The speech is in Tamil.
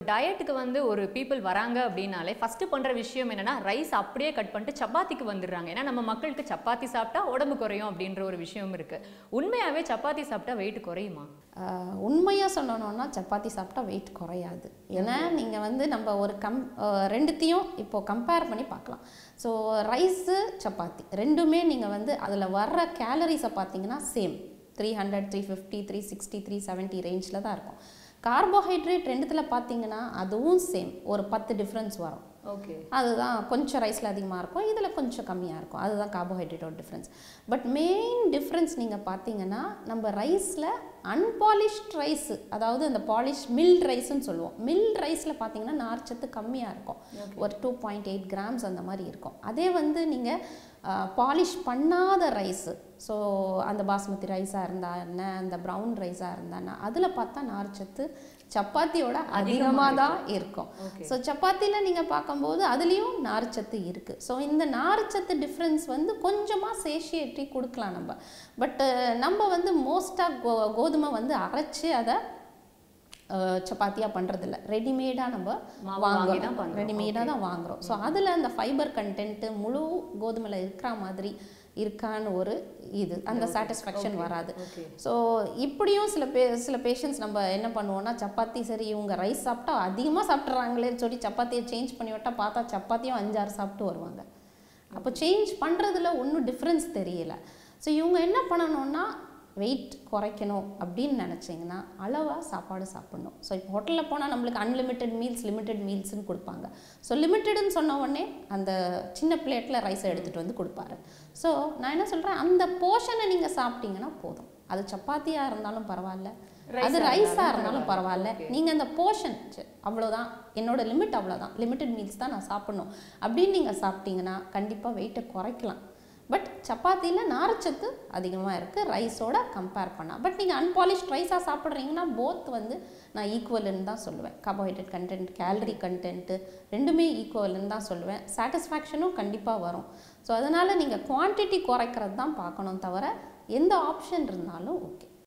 டயட்டுக்கு வந்து ஒரு பீப்புள் வராங்க அப்படின்னாலே ஃபர்ஸ்ட் பண்ற விஷயம் என்னன்னா ரைஸ் அப்படியே கட் பண்ணிட்டு சப்பாத்திக்கு வந்துடுறாங்க ஏன்னா நம்ம மக்களுக்கு சப்பாத்தி சாப்பிட்டா உடம்பு குறையும் அப்படின்ற ஒரு விஷயம் இருக்கு உண்மையாவே சப்பாத்தி சாப்பிட்டா வெயிட் குறையுமா உண்மையாக சொல்லணும்னா சப்பாத்தி சாப்பிட்டா வெயிட் குறையாது ஏன்னா நீங்கள் வந்து நம்ம ஒரு கம் அஹ், ரெண்டுத்தையும் இப்போ கம்பேர் பண்ணி பார்க்கலாம் ஸோ ரைஸு சப்பாத்தி ரெண்டுமே நீங்கள் வந்து அதில் வர்ற கேலரிஸை பார்த்தீங்கன்னா same three hundred three fifty three sixty three seventy ரேஞ்சில் தான் இருக்கும் கார்போஹைட்ரேட் ரெண்டுத்தில் பார்த்தீங்கன்னா அதுவும் சேம் ஒரு பத்து டிஃப்ரென்ஸ் வரும் ஓகே அதுதான் கொஞ்சம் ரைஸில் அதிகமாக இருக்கும் இதில் கொஞ்சம் கம்மியாக இருக்கும் அதுதான் கார்போஹைட்ரேட்டோட டிஃப்ரென்ஸ் பட் மெயின் டிஃப்ரென்ஸ் நீங்கள் பார்த்தீங்கன்னா நம்ம ரைஸில் அன்பாலிஷ்ட் ரைஸ் அதாவது அந்த பாலிஷ் மில்ட் ரைஸ்ன்னு சொல்லுவோம் மில்ட் ரைஸில் பார்த்தீங்கன்னா நார்ச்சத்து கம்மியாக இருக்கும் ஒரு டூ பாயிண்ட் எயிட் கிராம்ஸ் அந்த மாதிரி இருக்கும் அதே வந்து நீங்கள் பாலிஷ் பண்ணாத ரைஸு ஸோ அந்த பாஸ்மதி ரைஸாக இருந்தா என்ன அந்த ப்ரௌன் ரைஸாக இருந்தான்னா அதில் பார்த்தா நார்ச்சத்து சப்பாத்தியோட அதிகமாக தான் இருக்கும் Okay. ஸோ சப்பாத்தியில் நீங்கள் பார்க்கும்போது அதுலேயும் நார்ச்சத்து இருக்குது ஸோ இந்த நார்ச்சத்து டிஃப்ரென்ஸ் வந்து கொஞ்சமாக சேஷியேட்டி கொடுக்கலாம் நம்ம பட்டு நம்ம வந்து மோஸ்ட்டாக கோ கோதுமை வந்து அரைச்சி அதை சப்பாத்தியாக பண்ணுறதில்ல ரெடிமேடாக நம்ம மாவு வாங்கி தான் வாங்குறோம் பண்றோம். ரெடிமேடாக தான் வாங்குறோம் ஸோ அதில் அந்த ஃபைபர் கண்டென்ட்டு முழு கோதுமையில் இருக்கிற மாதிரி இருக்கான்னு ஒரு இது அந்த சாட்டிஸ்ஃபேக்ஷன் வராது ஓகே ஸோ இப்படியும் சில பே சில பேஷண்ட்ஸ் நம்ம என்ன பண்ணுவோம்னா சப்பாத்தி சரி இவங்க ரைஸ் சாப்பிட்டா அதிகமாக சாப்பிட்றாங்களேன்னு சொல்லி சப்பாத்தியை சேஞ்ச் பண்ணி விட்டா பார்த்தா சப்பாத்தியும் அஞ்சாறு சாப்பிட்டு வருவாங்க அப்போ சேஞ்ச் பண்ணுறதுல ஒன்றும் டிஃப்ரென்ஸ் தெரியல ஸோ இவங்க என்ன பண்ணணும்னா வெயிட் குறைக்கணும் அப்படின்னு நினச்சிங்கன்னா அளவாக சாப்பாடு சாப்பிடணும் ஸோ இப்போ ஹோட்டலில் போனால் நம்மளுக்கு அன்லிமிட்டெட் மீல்ஸ் லிமிட்டெட் மீல்ஸ்னு கொடுப்பாங்க ஸோ லிமிட்டெடுன்னு சொன்ன உடனே அந்த சின்ன பிளேட்டில் ரைஸை எடுத்துகிட்டு வந்து கொடுப்பாரு ஸோ நான் என்ன சொல்கிறேன் அந்த போர்ஷனை நீங்கள் சாப்பிட்டீங்கன்னா போதும் அது சப்பாத்தியாக இருந்தாலும் பரவாயில்ல அது ரைஸாக இருந்தாலும் பரவாயில்ல நீங்கள் அந்த போர்ஷன் அவ்வளோதான் என்னோட லிமிட் அவ்வளோதான் லிமிட்டெட் மீல்ஸ் தான் நான் சாப்பிடணும் அப்படின்னு நீங்கள் சாப்பிட்டீங்கன்னா கண்டிப்பாக வெயிட்டை குறைக்கலாம் பட் சப்பாத்தியில் நார்ச்சத்து அதிகமாக இருக்குது ரைஸோட கம்பேர் பண்ணால் பட் நீங்கள் அன்பாலிஷ்ட் ரைஸாக சாப்பிட்றீங்கன்னா போத் வந்து நான் ஈக்குவல்னு தான் சொல்லுவேன் கார்போஹைட்ரேட் கண்டென்ட் கேலரி கண்டென்ட்டு ரெண்டுமே ஈக்குவல்னு தான் சொல்லுவேன் சாட்டிஸ்ஃபேக்ஷனும் கண்டிப்பாக வரும் ஸோ அதனால் நீங்கள் குவான்டிட்டி குறைக்கிறது தான் பார்க்கணும் தவிர எந்த ஆப்ஷன் இருந்தாலும் ஓகே